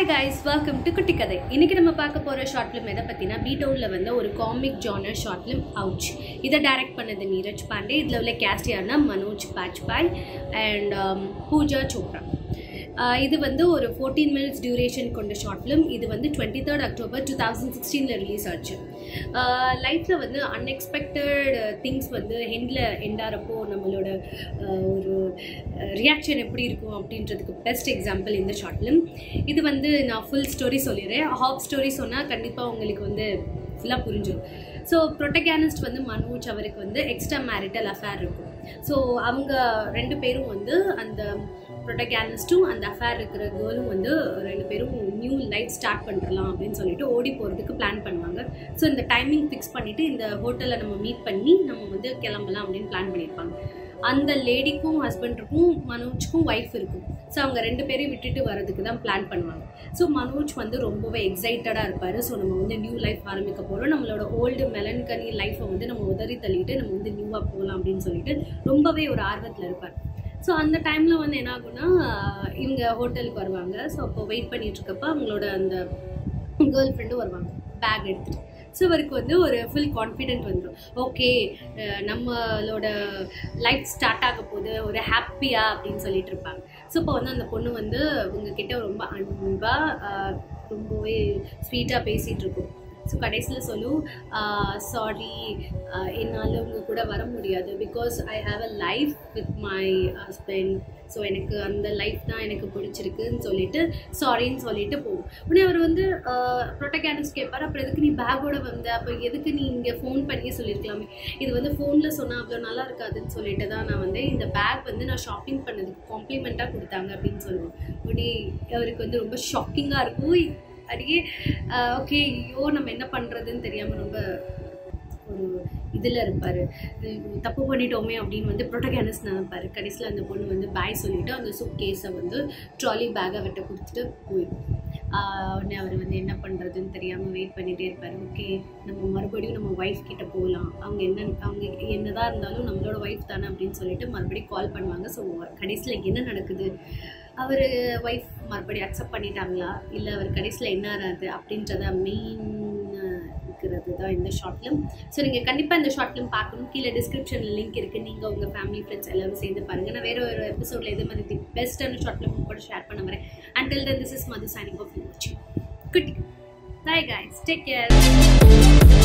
hi guys welcome to குட்டி கதை இன்னைக்கு நம்ம பார்க்க போகிற ஷார்ட் ஃபிலிம் எதை பற்றினா பீட்டவுனில் வந்து ஒரு comic genre short film Ouch இதை டைரக்ட் பண்ணது நீரஜ் பாண்டே இதில் உள்ள கேஸ்ட் யாருன்னா மனோஜ் பாஜ்பாய் அண்ட் பூஜா சோப்ரா ஆஹ் இது வந்து ஒரு ஃபோர்டீன் மினிட்ஸ் டியூரேஷன் கொண்ட ஷார்ட் ஃபிலிம் இது வந்து twenty third October two thousand சிக்ஸ்டீனில் ரிலீஸ் ஆச்சு லைஃப்பில் வந்து அன்எக்ஸ்பெக்டட் திங்ஸ் வந்து ஹெண்டில் எண்டாகிறப்போ நம்மளோட ஆஹ் ஒரு ரியாக்ஷன் எப்படி இருக்கும் அப்படின்றதுக்கு பெஸ்ட் எக்ஸாம்பிள் இந்த ஷார்ட் ஃபிலிம் இது வந்து நான் ஃபுல் ஸ்டோரி சொல்லிடுறேன் ஹாப் ஸ்டோரி சொன்னால் கண்டிப்பாக உங்களுக்கு வந்து ஃபுல்லாக புரிஞ்சிடும் ஸோ ப்ரொட்டகானிஸ்ட் வந்து மனோஜ் அவருக்கு வந்து எக்ஸ்ட்ரா மேரிட்டல் அஃபேர் இருக்கும் ஸோ அவங்க ரெண்டு பேரும் வந்து அந்த ப்ரொட்டகானிஸ்ட்டும் அந்த அஃபேர் இருக்கிற கேர்ளும் வந்து ரெண்டு பேரும் நியூ லைஃப் ஸ்டார்ட் பண்ணுறலாம் அப்படின்னு சொல்லிட்டு ஓடி போகிறதுக்கு பிளான் பண்ணுவாங்க ஸோ இந்த டைமிங் ஃபிக்ஸ் பண்ணிவிட்டு இந்த ஹோட்டலில் நம்ம மீட் பண்ணி நம்ம வந்து கிளம்பலாம் அப்படின்னு பிளான் பண்ணியிருப்பாங்க அந்த லேடிக்கும் ஹஸ்பண்டுக்கும் மனோஜ்க்கும் ஒய்ஃப் இருக்கும் ஸோ அவங்க ரெண்டு பேரையும் விட்டுட்டு வரதுக்கு தான் பிளான் பண்ணுவாங்க ஸோ மனோஜ் வந்து ரொம்பவே எக்ஸைட்டடாக இருப்பார் ஸோ நம்ம வந்து நியூ லைஃப் ஆரம்பிக்க போகிறோம் நம்மளோட ஓல்டு மெலன்கனி லைஃப்பை வந்து நம்ம உதறி தள்ளிட்டு நம்ம வந்து நியூவாக போகலாம் அப்படின்னு சொல்லிட்டு ரொம்பவே ஒரு ஆர்வத்தில் இருப்பார் ஸோ அந்த டைமில் வந்து என்ன ஆகும்னா இவங்க ஹோட்டலுக்கு வருவாங்க ஸோ அப்போ வெயிட் பண்ணிட்டு இருக்கப்ப அவங்களோட அந்த கேர்ள் ஃப்ரெண்டும் வருவாங்க பேக் எடுத்துகிட்டு ஸோ அவருக்கு வந்து ஒரு ஃபுல் கான்ஃபிடென்ட் வந்துடும் ஓகே நம்மளோட லைஃப் ஸ்டார்ட் ஆக போகுது ஒரு ஹாப்பியாக அப்படின்னு சொல்லிட்டு இருப்பாங்க ஸோ இப்போ வந்து அந்த பொண்ணு வந்து உங்ககிட்ட ரொம்ப அன்பாக ரொம்பவே ஸ்வீட்டாக பேசிகிட்டு இருக்கும் ஸோ கடைசியில் சொல்லும் சாரி என்னால் உங்கள் கூட வர முடியாது because I have a life with my husband so எனக்கு அந்த லைஃப் தான் எனக்கு பிடிச்சிருக்குன்னு சொல்லிட்டு சாரின்னு சொல்லிட்டு போகும் உடனே அவர் வந்து ப்ரொட்டகானிஸ்ட் கேட்பார் அப்புறம் எதுக்கு நீ பேக்கோட வந்த அப்போ எதுக்கு நீ இங்கே ஃபோன் பண்ணி சொல்லியிருக்கலாமே இது வந்து ஃபோனில் சொன்னால் அவ்வளோ நல்லா இருக்காதுன்னு சொல்லிட்டு தான் நான் வந்து இந்த பேக் வந்து நான் ஷாப்பிங் பண்ணதுக்கு காம்ப்ளிமெண்ட்டாக கொடுத்தாங்க அப்படின்னு சொல்லுவேன் உடனே அவருக்கு வந்து ரொம்ப ஷாக்கிங்காக இருக்கும் அப்படியே ஓகே ஐயோ நம்ம என்ன பண்ணுறதுன்னு தெரியாமல் ரொம்ப ஒரு இதில் இருப்பார் தப்பு பண்ணிட்டோமே அப்படின்னு வந்து ப்ரொட்டகானிஸ்ட் நினைப்பார் கடைசியில் அந்த பொண்ணு வந்து பாய் சொல்லிவிட்டு அந்த சூப் கேஸை வந்து ட்ராலி பேக்கை விட்ட கொடுத்துட்டு போயிடும் உடனே அவர் வந்து என்ன பண்ணுறதுன்னு தெரியாமல் வெயிட் பண்ணிகிட்டே இருப்பார் ஓகே நம்ம மறுபடியும் நம்ம ஒய்ஃப் கிட்ட போகலாம் அவங்க என்ன அவங்க என்னதான் இருந்தாலும் நம்மளோட ஒய்ஃப் தானே அப்படின்னு சொல்லிட்டு மறுபடியும் கால் பண்ணுவாங்க ஸோ கடைசியில் என்ன நடக்குது அவர் ஒய்ஃப் மறுபடியும் அக்செப்ட் பண்ணிட்டாங்களா இல்லை அவர் கடைசியில் என்ன ஆறாது அப்படின்றத மெயின் இருக்கிறது தான் இந்த ஷார்ட் ஃபிலிம் ஸோ நீங்கள் கண்டிப்பாக இந்த ஷார்ட் ஃபிலிம் பார்க்கணும் கீழே டிஸ்கிரிப்ஷனில் லிங்க் இருக்குது நீங்கள் உங்கள் ஃபேமிலி ஃப்ரெண்ட்ஸ் எல்லாரும் சேர்ந்து பாருங்கள் நான் வேறு ஒரு எபிசோடில் எது மாதிரி பெஸ்ட்டான ஷார்ட் ஃபிலிம் கூட ஷேர் பண்ண வரேன் until then this is Madhu signing off வாட்சிங் குட்டி பை கைஸ் டேக் கேர்